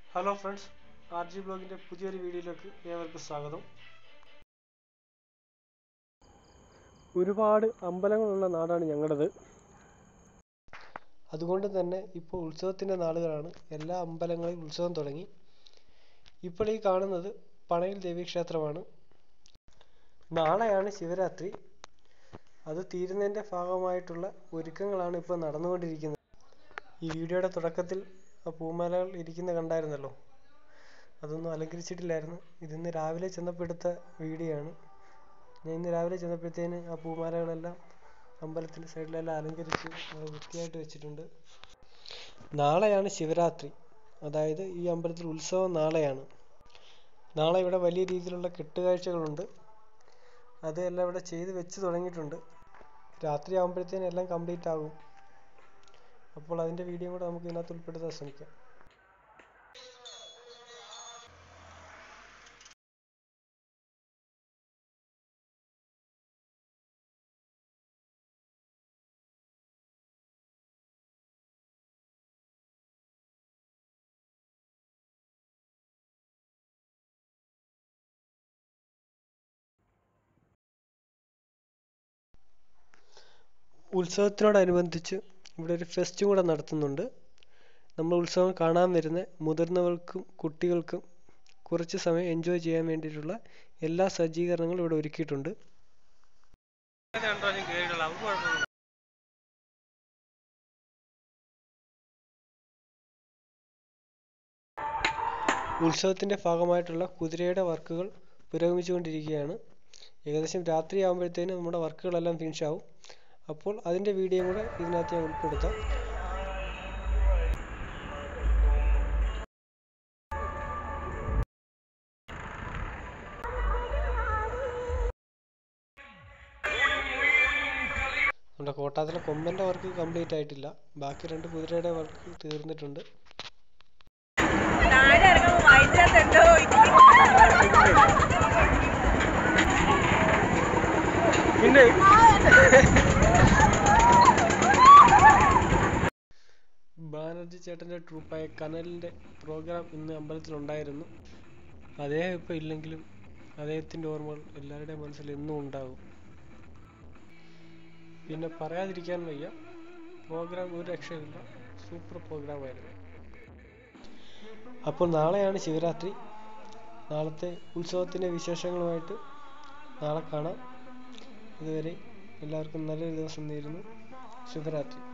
hello friends R G ബ്ലോഗിൻ്റെ പുതിയൊരു വീഡിയോയിലേക്ക് ഏവർക്കും സ്വാഗതം ഒരുപാട് അമ്പലങ്ങളുള്ള നാടാണ് ഞങ്ങളുടേത് അതുകൊണ്ട് തന്നെ ഇപ്പോൾ ഉത്സവത്തിൻ്റെ നാളുകളാണ് എല്ലാ അമ്പലങ്ങളിലും ഉത്സവം തുടങ്ങി ഇപ്പോൾ ഈ കാണുന്നത് പണയിൽ ദേവീക്ഷേത്രമാണ് നാളെയാണ് ശിവരാത്രി അത് തീരുന്നതിൻ്റെ ഭാഗമായിട്ടുള്ള ഒരുക്കങ്ങളാണ് ഇപ്പോൾ നടന്നുകൊണ്ടിരിക്കുന്നത് ഈ വീഡിയോയുടെ തുടക്കത്തിൽ ആ പൂമാലകൾ ഇരിക്കുന്ന കണ്ടായിരുന്നല്ലോ അതൊന്നും അലങ്കരിച്ചിട്ടില്ലായിരുന്നു ഇതിന്ന് രാവിലെ ചെന്നപ്പോൾ എടുത്ത വീഡിയോ ആണ് ഞാൻ ഇന്ന് രാവിലെ ചെന്നപ്പോഴത്തേന് ആ പൂമാലകളെല്ലാം അമ്പലത്തിൻ്റെ സൈഡിലെല്ലാം അലങ്കരിച്ച് അത് വൃത്തിയായിട്ട് വെച്ചിട്ടുണ്ട് നാളെയാണ് ശിവരാത്രി അതായത് ഈ അമ്പലത്തിൽ ഉത്സവം നാളെയാണ് നാളെ ഇവിടെ വലിയ രീതിയിലുള്ള കെട്ടുകാഴ്ചകളുണ്ട് അത് എല്ലാം ഇവിടെ ചെയ്ത് വെച്ച് തുടങ്ങിയിട്ടുണ്ട് രാത്രി ആകുമ്പോഴത്തേനും എല്ലാം കംപ്ലീറ്റ് ആകും അപ്പോൾ അതിൻ്റെ വീഡിയോ കൂടെ നമുക്ക് ഇതിനകത്ത് ഉൾപ്പെടുത്താൻ ശ്രമിക്കാം ഉത്സവത്തിനോടനുബന്ധിച്ച് ഇവിടെ ഒരു ഫെസ്റ്റും കൂടെ നടത്തുന്നുണ്ട് നമ്മൾ ഉത്സവം കാണാൻ വരുന്ന മുതിർന്നവർക്കും കുട്ടികൾക്കും കുറച്ച് സമയം എൻജോയ് ചെയ്യാൻ വേണ്ടിയിട്ടുള്ള എല്ലാ സജ്ജീകരണങ്ങളും ഇവിടെ ഒരുക്കിയിട്ടുണ്ട് ഉത്സവത്തിൻ്റെ ഭാഗമായിട്ടുള്ള കുതിരയുടെ വർക്കുകൾ പുരോഗമിച്ചുകൊണ്ടിരിക്കുകയാണ് ഏകദേശം രാത്രി ആകുമ്പോഴത്തേനും നമ്മുടെ വർക്കുകളെല്ലാം ഫിനിഷ് ആവും അപ്പോൾ അതിൻ്റെ വീഡിയോ കൂടെ ഇതിനകത്ത് ഞാൻ ഉൾപ്പെടുത്താം നമ്മുടെ കോട്ടാത്തിലെ കൊമ്പൻ്റെ വർക്ക് കംപ്ലീറ്റ് ആയിട്ടില്ല ബാക്കി രണ്ട് കുതിരയുടെ വർക്ക് തീർന്നിട്ടുണ്ട് താഴെ ഇറങ്ങുമ്പോൾ വയറ്റിനകത്തുണ്ടോ പിന്നെ ബാനർജി ചേട്ടൻ്റെ ട്രൂപ്പായ കനലിൻ്റെ പ്രോഗ്രാം ഇന്ന് അമ്പലത്തിലുണ്ടായിരുന്നു അദ്ദേഹം ഇപ്പോൾ ഇല്ലെങ്കിലും അദ്ദേഹത്തിൻ്റെ ഓർമ്മകൾ എല്ലാവരുടെയും മനസ്സിൽ എന്നും ഉണ്ടാകും പിന്നെ പറയാതിരിക്കാൻ വയ്യ പ്രോഗ്രാം ഒരു രക്ഷയില്ല സൂപ്പർ പ്രോഗ്രാം ആയിരുന്നു അപ്പോൾ നാളെയാണ് ശിവരാത്രി നാളത്തെ ഉത്സവത്തിൻ്റെ വിശേഷങ്ങളുമായിട്ട് നാളെ കാണാം ഇതുവരെ എല്ലാവർക്കും നല്ലൊരു ദിവസം നേരുന്നു ശുഭരാത്രി